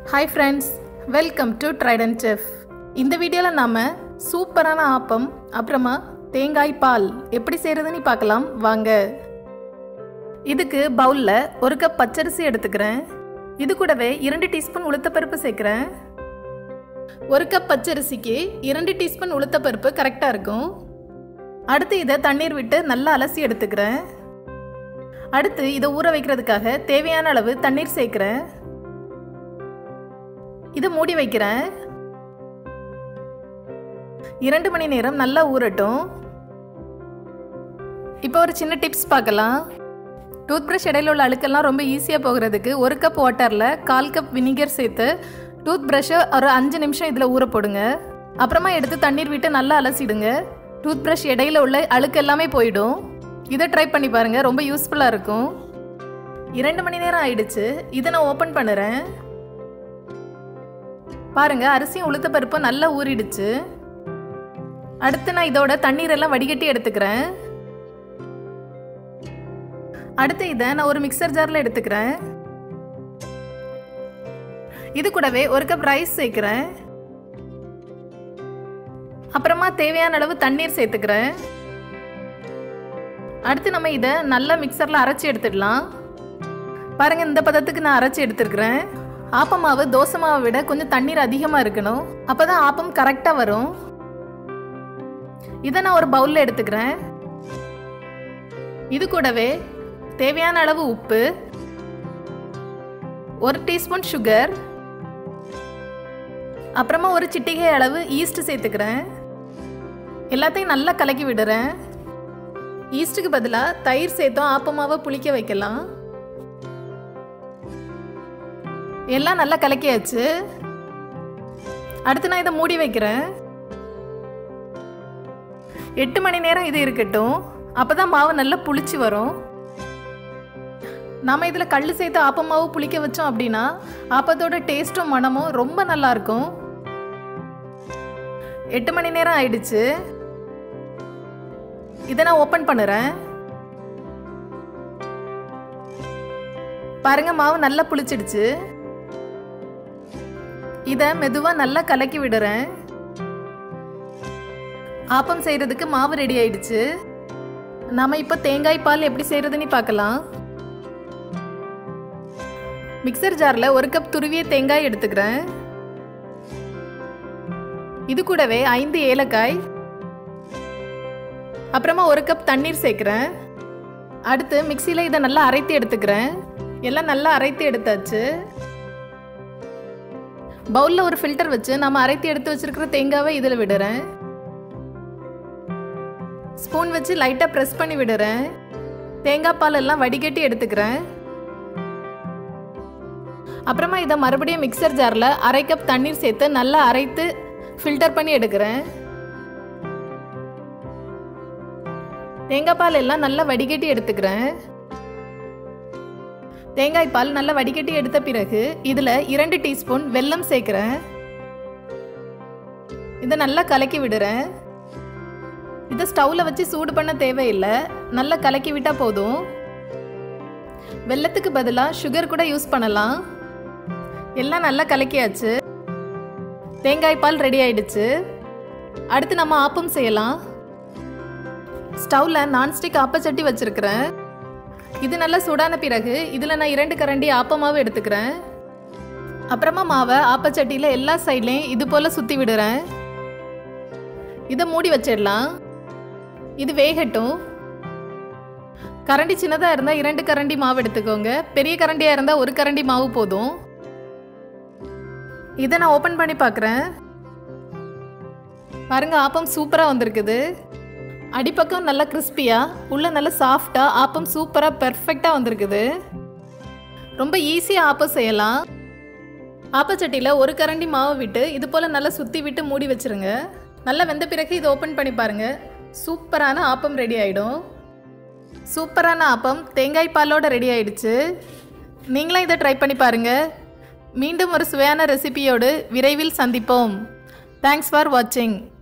hi friends welcome to Trident chef இந்த வீடியோவில் நாம் சூப்பரான ஆப்பம் அப்புறமா தேங்காய் பால் எப்படி செய்கிறதுன்னு பார்க்கலாம் வாங்க இதுக்கு பவுலில் ஒரு கப் பச்சரிசி எடுத்துக்கிறேன் இது கூடவே இரண்டு டீஸ்பூன் உளுத்தப்பருப்பு சேர்க்குறேன் ஒரு கப் பச்சரிசிக்கு இரண்டு டீஸ்பூன் உளுத்தப்பருப்பு கரெக்டாக இருக்கும் அடுத்து இதை தண்ணீர் விட்டு நல்லா அலசி எடுத்துக்கிறேன் அடுத்து இதை ஊற வைக்கிறதுக்காக தேவையான அளவு தண்ணீர் சேர்க்குறேன் இதை மூடி வைக்கிறேன் இரண்டு மணி நேரம் நல்லா ஊறட்டும் இப்போ ஒரு சின்ன டிப்ஸ் பார்க்கலாம் டூத் ப்ரஷ் இடையில உள்ள அழுக்கெல்லாம் ரொம்ப ஈஸியாக போகிறதுக்கு ஒரு கப் வாட்டரில் கால் கப் வினிகர் சேர்த்து டூத் ப்ரஷ்ஷை ஒரு அஞ்சு நிமிஷம் இதில் ஊற போடுங்க அப்புறமா எடுத்து தண்ணீர் விட்டு நல்லா அலசிடுங்க டூத் ப்ரஷ் இடையில உள்ள அழுக்கு எல்லாமே போயிடும் இதை ட்ரை பண்ணி பாருங்கள் ரொம்ப யூஸ்ஃபுல்லாக இருக்கும் இரண்டு மணி நேரம் ஆயிடுச்சு இதை நான் ஓப்பன் பண்ணுறேன் பாருங்க அரிசியும் உளுத்த பருப்பும் நல்லா ஊறிடுச்சு அடுத்து நான் இதோட தண்ணீர் எல்லாம் வடிகட்டி எடுத்துக்கிறேன் அடுத்து இதை நான் ஒரு மிக்சர் ஜாரில் எடுத்துக்கிறேன் இது கூடவே ஒரு கப் ரைஸ் சேர்க்கிறேன் அப்புறமா தேவையான அளவு தண்ணீர் சேர்த்துக்கிறேன் அடுத்து நம்ம இதை நல்லா மிக்சரில் அரைச்சி எடுத்துடலாம் பாருங்க இந்த பதத்துக்கு நான் அரைச்சி எடுத்துருக்கிறேன் ஆப்பம் மாவு தோசை மாவை விட கொஞ்சம் தண்ணீர் அதிகமாக இருக்கணும் அப்போ தான் ஆப்பம் கரெக்டாக வரும் இதை நான் ஒரு பவுலில் எடுத்துக்கிறேன் இது கூடவே தேவையான அளவு உப்பு ஒரு டீஸ்பூன் சுகர் அப்புறமா ஒரு சிட்டிகை அளவு ஈஸ்ட் சேர்த்துக்கிறேன் எல்லாத்தையும் நல்லா கலக்கி விடுறேன் ஈஸ்ட்டுக்கு பதிலாக தயிர் சேர்த்தோம் ஆப்பமாவை புளிக்க வைக்கலாம் எல்லாம் நல்லா கலக்கியாச்சு அடுத்து நான் இதை மூடி வைக்கிறேன் எட்டு மணி நேரம் இது இருக்கட்டும் அப்பதான் மாவு நல்லா புளிச்சு வரும் நாம இதில் கல் சேர்த்து ஆப்பமாவு புளிக்க வச்சோம் அப்படின்னா ஆப்பத்தோட டேஸ்ட்டும் மனமும் ரொம்ப நல்லா இருக்கும் எட்டு மணி நேரம் ஆயிடுச்சு இதை நான் ஓப்பன் பண்ணுறேன் பாருங்க மாவு நல்லா புளிச்சிடுச்சு இதை மெதுவாக நல்லா கலக்கி விடுறேன் ஆப்பம் செய்கிறதுக்கு மாவு ரெடி ஆயிடுச்சு நாம இப்போ தேங்காய் பால் எப்படி செய்கிறதுன்னு பார்க்கலாம் மிக்சர் ஜாரில் ஒரு கப் துருவிய தேங்காய் எடுத்துக்கிறேன் இது கூடவே ஐந்து ஏலக்காய் அப்புறமா ஒரு கப் தண்ணீர் சேர்க்குறேன் அடுத்து மிக்சியில் இதை நல்லா அரைத்து எடுத்துக்கிறேன் எல்லாம் நல்லா அரைத்து எடுத்தாச்சு பவுலில் ஒரு ஃபில்டர் வச்சு நம்ம அரைத்து எடுத்து வச்சிருக்கிற தேங்காவை இதில் விடுறேன் ஸ்பூன் வச்சு லைட்டாக ப்ரெஸ் பண்ணி விடுறேன் தேங்காய் பால் எல்லாம் வடிகட்டி எடுத்துக்கிறேன் அப்புறமா இதை மறுபடியும் மிக்சர் ஜாரில் அரை கப் தண்ணீர் சேர்த்து நல்லா அரைத்து ஃபில்டர் பண்ணி எடுக்கிறேன் தேங்காய் பால் எல்லாம் நல்லா வடிகட்டி எடுத்துக்கிறேன் தேங்காய் பால் நல்லா வடிகட்டி எடுத்த பிறகு இதில் இரண்டு டீஸ்பூன் வெல்லம் சேர்க்குறேன் இதை நல்லா கலக்கி விடுறேன் இதை ஸ்டவ்வில் வச்சு சூடு பண்ண தேவையில்லை நல்லா கலக்கி விட்டால் போதும் வெள்ளத்துக்கு பதிலாக சுகர் கூட யூஸ் பண்ணலாம் எல்லாம் நல்லா கலக்கியாச்சு தேங்காய் பால் ரெடி ஆயிடுச்சு அடுத்து நம்ம ஆப்பம் செய்யலாம் ஸ்டவ்வில் நான்ஸ்டிக் ஆப்பச்சட்டி வச்சுருக்கிறேன் இது நல்லா சூடான பிறகு இதில் நான் இரண்டு கரண்டி ஆப்பமாவு எடுத்துக்கிறேன் அப்புறமா மாவை ஆப்பச்சட்டியில் எல்லா சைட்லேயும் இது போல் சுற்றி விடுறேன் இதை மூடி வச்சிடலாம் இது வேகட்டும் கரண்டி சின்னதாக இருந்தால் இரண்டு கரண்டி மாவு எடுத்துக்கோங்க பெரிய கரண்டியாக இருந்தால் ஒரு கரண்டி மாவு போதும் இதை நான் ஓப்பன் பண்ணி பார்க்குறேன் பாருங்க ஆப்பம் சூப்பராக வந்திருக்குது அடிப்பக்கம் நல்லா கிறிஸ்பியாக உள்ள நல்லா சாஃப்டாக ஆப்பம் சூப்பராக பெர்ஃபெக்டாக வந்திருக்குது ரொம்ப ஈஸியாக ஆப்பம் செய்யலாம் ஆப்பச்சட்டியில் ஒரு கரண்டி மாவு விட்டு இது போல் நல்லா சுற்றி விட்டு மூடி வச்சுருங்க நல்லா வெந்த பிறகு இதை ஓப்பன் பண்ணி பாருங்கள் சூப்பரான ஆப்பம் ரெடி ஆகிடும் சூப்பரான ஆப்பம் தேங்காய் பாலோட ரெடி ஆயிடுச்சு நீங்களும் இதை ட்ரை பண்ணி பாருங்கள் மீண்டும் ஒரு சுவையான ரெசிபியோடு விரைவில் சந்திப்போம் தேங்க்ஸ் ஃபார் வாட்சிங்